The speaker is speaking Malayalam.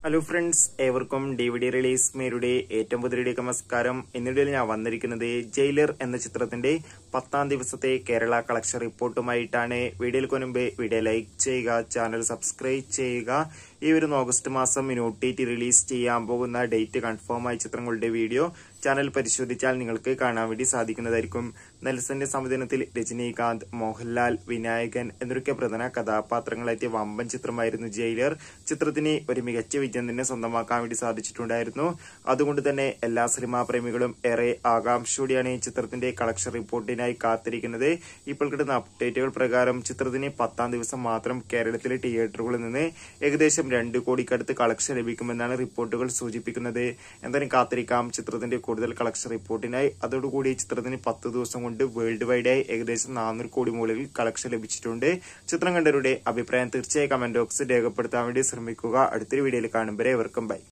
ഹലോ ഫ്രണ്ട്സ് ഏവർക്കും ഡി വി ഡി റിലീസ് മേരുടെ ഏറ്റവും പുതിയ നമസ്കാരം എന്നിടെ ഞാൻ വന്നിരിക്കുന്നത് ജയിലർ എന്ന ചിത്രത്തിന്റെ പത്താം ദിവസത്തെ കേരള കളക്ഷൻ റിപ്പോർട്ടുമായിട്ടാണ് വീഡിയോയിൽ മുൻപ് വീഡിയോ ലൈക്ക് ചെയ്യുക ചാനൽ സബ്സ്ക്രൈബ് ചെയ്യുക ഈ ഒരു ഓഗസ്റ്റ് മാസം നോട്ടേറ്റ് റിലീസ് ചെയ്യാൻ പോകുന്ന ഡേറ്റ് കൺഫേം ആയ ചിത്രങ്ങളുടെ വീഡിയോ ചാനൽ പരിശോധിച്ചാൽ നിങ്ങൾക്ക് കാണാൻ വേണ്ടി സാധിക്കുന്നതായിരിക്കും നെൽസന്റെ സംവിധാനത്തിൽ രജനീകാന്ത് മോഹൻലാൽ വിനായകൻ എന്നൊക്കെ പ്രധാന കഥാപാത്രങ്ങളെത്തിയ വമ്പൻ ചിത്രമായിരുന്നു ജയിലർ ചിത്രത്തിന് ഒരു മികച്ച വിജയം തന്നെ സ്വന്തമാക്കാൻ വേണ്ടി സാധിച്ചിട്ടുണ്ടായിരുന്നു അതുകൊണ്ട് തന്നെ എല്ലാ സിനിമാ പ്രേമികളും ഏറെ ആകാംക്ഷയോടെയാണ് ഈ ചിത്രത്തിന്റെ കളക്ഷൻ റിപ്പോർട്ടിനായി കാത്തിരിക്കുന്നത് ഇപ്പോൾ കിട്ടുന്ന അപ്ഡേറ്റുകൾ പ്രകാരം ചിത്രത്തിന് പത്താം ദിവസം മാത്രം കേരളത്തിലെ തിയേറ്ററുകളിൽ നിന്ന് ഏകദേശം രണ്ട് കോടിക്കടുത്ത് കളക്ഷൻ ലഭിക്കുമെന്നാണ് റിപ്പോർട്ടുകൾ സൂചിപ്പിക്കുന്നത് എന്തായാലും കാത്തിരിക്കാം ചിത്രത്തിന്റെ കൂടുതൽ കളക്ഷൻ റിപ്പോർട്ടിനായി അതോടുകൂടി ചിത്രത്തിന് പത്ത് ദിവസം കൊണ്ട് വേൾഡ് വൈഡായി ഏകദേശം നാനൂറ് കോടി മുകളിൽ കളക്ഷൻ ലഭിച്ചിട്ടുണ്ട് ചിത്രം കണ്ടവരുടെ അഭിപ്രായം തീർച്ചയായും കമന്റ് ബോക്സിൽ രേഖപ്പെടുത്താൻ വേണ്ടി ശ്രമിക്കുക അടുത്തൊരു വീഡിയോയിൽ കാണുമ്പോൾ ഏവർക്കും ബൈ